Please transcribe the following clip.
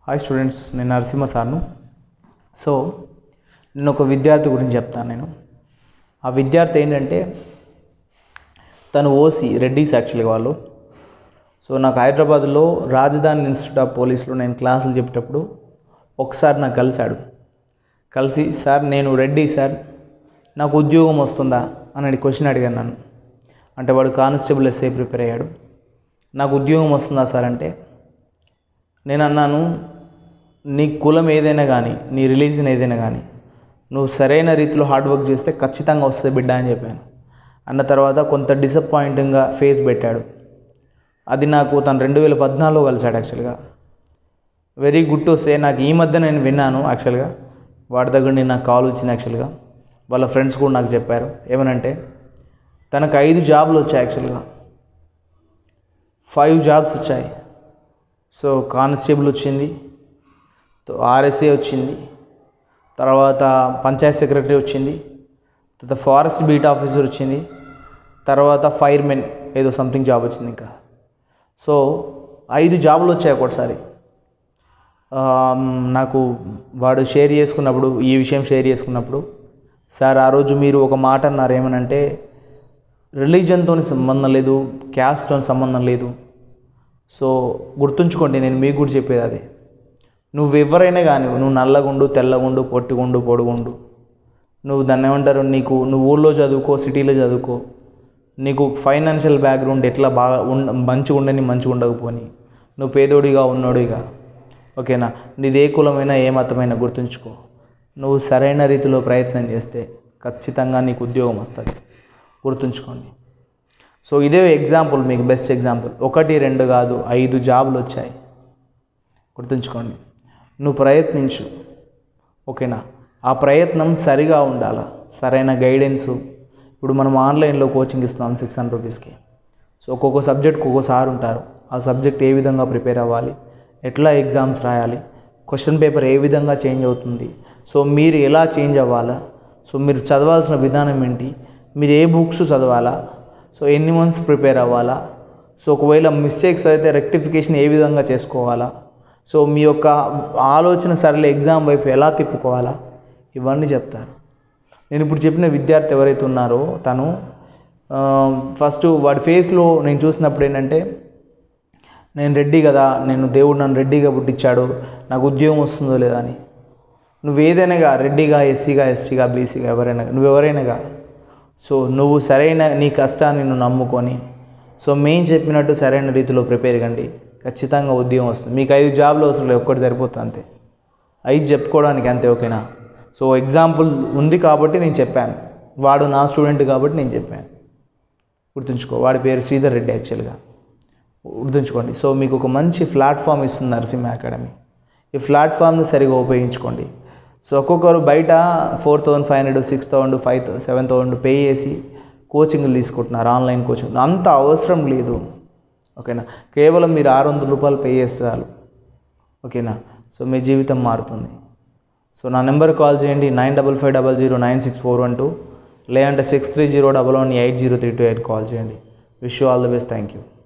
hi students నేను Narasimha సార్ను so నేను ఒక విద్యార్థి గురించి చెప్తాను నేను ఆ విద్యార్థి ఏంటంటే తను ఓసీ రెడ్డిస్ యాక్చువల్గా వాళ్ళు సో నాకు హైదరాబాద్లో రాజధాని ఇన్స్టిట్యూట్ ఆఫ్ పోలీస్లో నేను క్లాసులు చెప్పేటప్పుడు ఒకసారి నాకు కలిశాడు కలిసి సార్ నేను రెడ్డి సార్ నాకు ఉద్యోగం వస్తుందా అని క్వశ్చన్ అడిగాను నన్ను అంటే వాడు కానిస్టేబుల్ ఎస్ఐ ప్రిపేర్ అయ్యాడు నాకు ఉద్యోగం వస్తుందా సార్ అంటే నేను అన్నాను నీ కులం ఏదైనా కానీ నీ రిలీజన్ ఏదైనా కానీ నువ్వు సరైన రీతిలో హార్డ్ వర్క్ చేస్తే ఖచ్చితంగా వస్తుంది బిడ్డ అని చెప్పాను అన్న తర్వాత కొంత డిసప్పాయింటింగ్గా ఫేస్ పెట్టాడు అది నాకు తను రెండు వేల పద్నాలుగులో కలిశాడు యాక్చువల్గా వెరీ గుడ్ టు సే నాకు ఈ మధ్య నేను విన్నాను యాక్చువల్గా వాడి దగ్గర నేను నాకు కాల్ వచ్చింది యాక్చువల్గా వాళ్ళ ఫ్రెండ్స్ కూడా నాకు చెప్పారు ఏమనంటే తనకు ఐదు జాబ్లు వచ్చాయి యాక్చువల్గా ఫైవ్ జాబ్స్ వచ్చాయి సో కానిస్టేబుల్ వచ్చింది ఆర్ఎస్ఏ వచ్చింది తర్వాత పంచాయత్ సెక్రటరీ వచ్చింది తర్వాత ఫారెస్ట్ బీట్ ఆఫీసర్ వచ్చింది తర్వాత ఫైర్మెన్ ఏదో సంథింగ్ జాబ్ వచ్చింది ఇంకా సో ఐదు జాబులు వచ్చాయి ఒకటిసారి నాకు వాడు షేర్ చేసుకున్నప్పుడు ఈ విషయం షేర్ చేసుకున్నప్పుడు సార్ ఆ రోజు మీరు ఒక మాట అన్నారు ఏమనంటే రిలీజన్తో సంబంధం లేదు క్యాస్ట్తో సంబంధం లేదు సో గుర్తుంచుకోండి నేను మీకు కూడా చెప్పేది అదే నువ్వు ఎవరైనా కానీ నువ్వు నల్లగుండు తెల్లగుండు పొట్టిగుండు పొడుగుండు నువ్వు దాన్ని ఏమంటారు నీకు నువ్వు ఊళ్ళో చదువుకో సిటీలో చదువుకో నీకు ఫైనాన్షియల్ బ్యాక్గ్రౌండ్ ఎట్లా బాగా ఉండ మంచిగా ఉండని మంచిగా ఉండకపోని నువ్వు పేదోడిగా ఉన్నోడిగా ఓకేనా నీది ఏ కులమైనా ఏ మతమైనా గుర్తుంచుకో నువ్వు సరైన రీతిలో ప్రయత్నం చేస్తే ఖచ్చితంగా నీకు ఉద్యోగం వస్తుంది గుర్తుంచుకోండి సో ఇదే ఎగ్జాంపుల్ మీకు బెస్ట్ ఎగ్జాంపుల్ ఒకటి రెండు కాదు ఐదు జాబులు వచ్చాయి గుర్తుంచుకోండి నువ్వు ప్రయత్నించు ఓకేనా ఆ ప్రయత్నం సరిగా ఉండాలా సరైన గైడెన్సు ఇప్పుడు మనం ఆన్లైన్లో కోచింగ్ ఇస్తాం సిక్స్ హండ్రెడ్ రూపీస్కి సో ఒక్కొక్క సబ్జెక్ట్కి ఒక్కోసారి ఉంటారు ఆ సబ్జెక్ట్ ఏ విధంగా ప్రిపేర్ అవ్వాలి ఎట్లా ఎగ్జామ్స్ రాయాలి క్వశ్చన్ పేపర్ ఏ విధంగా చేంజ్ అవుతుంది సో మీరు ఎలా చేంజ్ అవ్వాలా సో మీరు చదవాల్సిన విధానం ఏంటి మీరు ఏ బుక్స్ చదవాలా సో ఎన్ని మంత్స్ ప్రిపేర్ అవ్వాలా సో ఒకవేళ మిస్టేక్స్ అయితే రెక్టిఫికేషన్ ఏ విధంగా చేసుకోవాలా సో మీ యొక్క ఆలోచన సరళ ఎగ్జామ్ వైపు ఎలా తిప్పుకోవాలా ఇవన్నీ చెప్తారు నేను ఇప్పుడు చెప్పిన విద్యార్థి ఎవరైతే ఉన్నారో తను ఫస్ట్ వాడి ఫేస్లో నేను చూసినప్పుడు ఏంటంటే నేను రెడ్డి కదా నేను దేవుడు నన్ను రెడ్డిగా పుట్టించాడు నాకు ఉద్యోగం వస్తుందో లేదా అని నువ్వు ఏదైనాగా రెడ్డిగా ఎస్సీగా ఎస్టీగా బీసీగా ఎవరైనా నువ్వు ఎవరైనాగా సో నువ్వు సరైన నీ కష్టాన్ని నువ్వు నమ్ముకొని సో మెయిన్ చెప్పినట్టు సరైన రీతిలో ప్రిపేర్ కండి ఖచ్చితంగా ఉద్యోగం వస్తుంది మీకు ఐదు జాబ్లు అవసరం లేదు ఒక్కటి సరిపోతుంది అంతే ఐదు చెప్పుకోవడానికి అంతే ఓకేనా సో ఎగ్జాంపుల్ ఉంది కాబట్టి నేను చెప్పాను వాడు నా స్టూడెంట్ కాబట్టి నేను చెప్పాను గుర్తుంచుకో వాడి పేరు శ్రీధర్ రెడ్డి యాక్చువల్గా గుర్తుంచుకోండి సో మీకు ఒక మంచి ప్లాట్ఫామ్ ఇస్తుంది నరసింహ అకాడమీ ఈ ప్లాట్ఫామ్ని సరిగా ఉపయోగించుకోండి సో ఒక్కొక్కరు బయట four thousand five hundred six thousand five seven thousand pay చేసి కోచింగ్లు తీసుకుంటున్నారు ఆన్లైన్ కోచింగ్ అంత అవసరం లేదు ఓకేనా కేవలం మీరు ఆరు వందల రూపాయలు పే చేస్తే చాలు ఓకేనా సో మీ జీవితం మారుతుంది సో నా నెంబర్ కాల్ చేయండి nine double five double zero nine six four one two లేదంటే six three zero double one eight zero three two eight call చేయండి wish you all the best thank you